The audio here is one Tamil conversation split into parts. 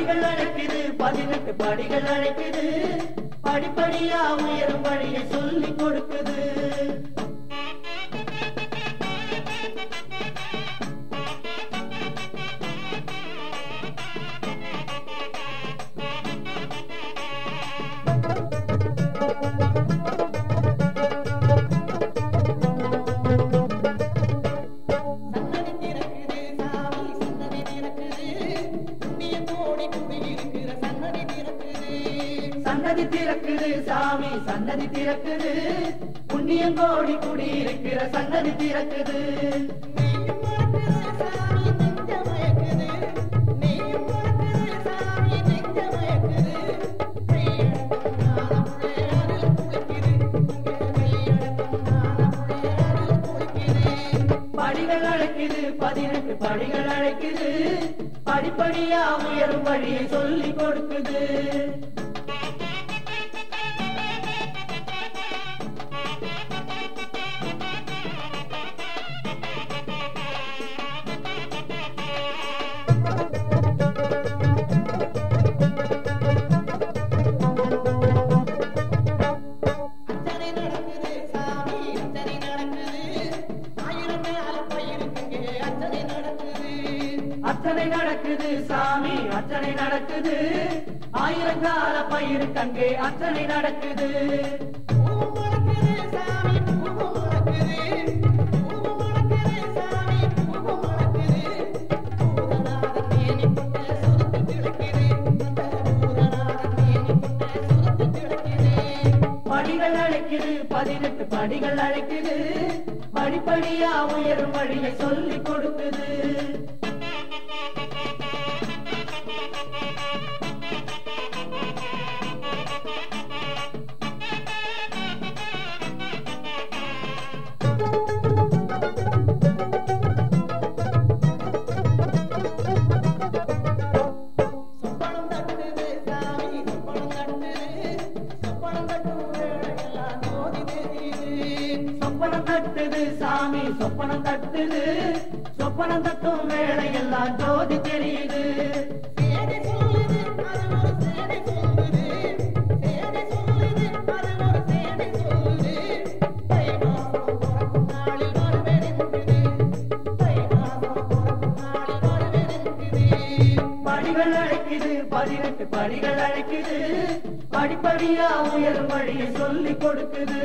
படிகள் அழைக்குது பதினெட்டு படிகள் அழைக்குது படிப்படியா உயரும் வழியை சொல்லி கொடுக்குது சன்னதி திறக்குது சாமி சன்னதி திறக்குது புண்ணிய கோடி குடியிருக்கிற சன்னதி திறக்குது சன்னதி திறக்குது சாமி சன்னதி திறக்குது புண்ணியம் கோடி குடியிருக்கிற சன்னதி திறக்குது நீயும் மறக்குது சாமி நெஞ்ச மயக்குது நீயும் மறக்குது சாமி நெஞ்ச மயக்குது கையடக்கம் நாணமுடைய அதில் குளிக்குது இங்கே கையடக்கம் நாணமுடைய அதில் குளிக்குது படிகள் அழைக்குது பதினெட்டு படிகள் அழைக்குது படிப்படியா உயரும் வழியை சொல்லி கொடுக்குது அச்சனை நடக்குது சாமி அச்சனை நடக்குது ஆயிரம் மேல பயிருக்குங்க அச்சனை நடக்குது அத்தனை நடக்குது சாமி அத்தனை நடக்குது ஆயிரங்கால பயிர் கங்கே அத்தனை நடக்குது பூவும் மணக்குது சாமி பூவும் மணக்குது பூவும் மணக்குது சாமி பூவும் மணக்குது பூதநாதன் தேனி புட்ட சுருத்து கிடக்குது அந்த பூதநாதன் தேனி புட்ட சுருத்து கிடக்குது படிகள் அழைக்குது பதினெட்டு படிகள் அழைக்குது படிப்படியா உயரும் வழியை சொல்லி கொடுக்குது சொப்பனம் தட்டுது சாமி சொப்பனம் தட்டுது சொப்பனம் தட்டும் வேளையெல்லாம் ஜோதி தெரியுது சொப்பனம் தட்டுது சாமி சொப்பனம் தட்டுது சொப்பனம் தட்டும் வேளையெல்லாம் ஜோதி தெரியுது சேதி சொல்லுது அது ஒரு சேதி சொல்லுது சேதி சொல்லுது அது ஒரு சேதி சொல்லுது தை மாசம் பிறக்கும் நாளில் வருவெனுக்குது தை மாசம் பிறக்கும் நாளில் வருவெனுக்குது படிகள் அழைக்குது பதினெட்டு படிகள் அழைக்குது படிப்படியா உயரும் வழியை சொல்லி கொடுக்குது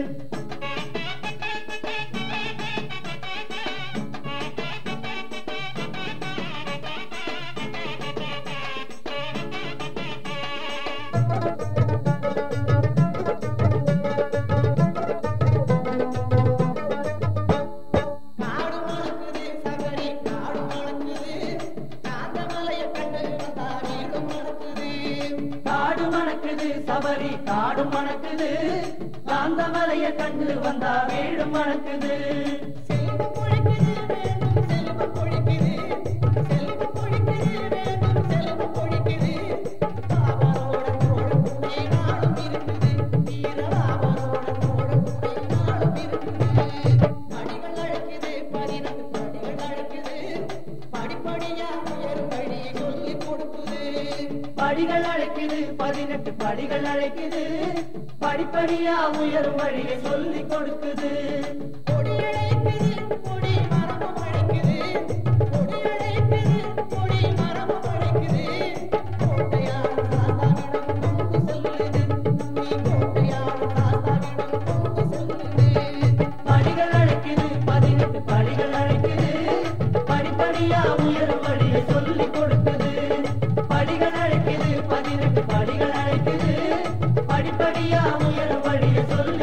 காடு மணக்குது சகரி காடு மணக்குது காந்தமலைய கண்டு வந்தா வீடு மணக்குது காடு மணக்குது சபரி காடு மணக்குது காந்தமலைய கண்டு வந்தா வீடு மணக்குது செல்வம் கொழிக்குது வேண்டும் செல்வம் கொழிக்குது செல்வம் கொழிக்குது வேண்டும் செல்வம் கொழிக்குது பாவரோட தோட குடி நாளும் இருக்குது வீர பாவரோட தோட குடி நாளும் இருக்குது படிகள் அழைக்குது பதினெட்டு படிகள் அழைக்குது படிப்படியா உயரும் வழியை சொல்லிக் கொடுக்குது படிகள் அழைக்குது பதினெட்டு படிகள் அழைக்குது படிப்படியா உயரும் வழியை சொல்லி கொடுக்குது கொடி அழைக்குது கொடி மரமும் அழைக்குது கொடி அழைக்குது கொடி மரமும் அழைக்குது கோட்டையார் ராசாவிடம் கொண்டு செல்லுது நம்மை கோட்டையார் ராசாவிடம் கொண்டு செல்லுது படிகள் அழைக்குது பதினெட்டு படிகள் அழைக்குது படிப்படியா உயரும் வழியை சொல்லி கொடுக்குது படிகள் அழைக்குது பதினெட்டு படிகள் அழைக்குது படிப்படியா உயரும் வழியை சொல்லி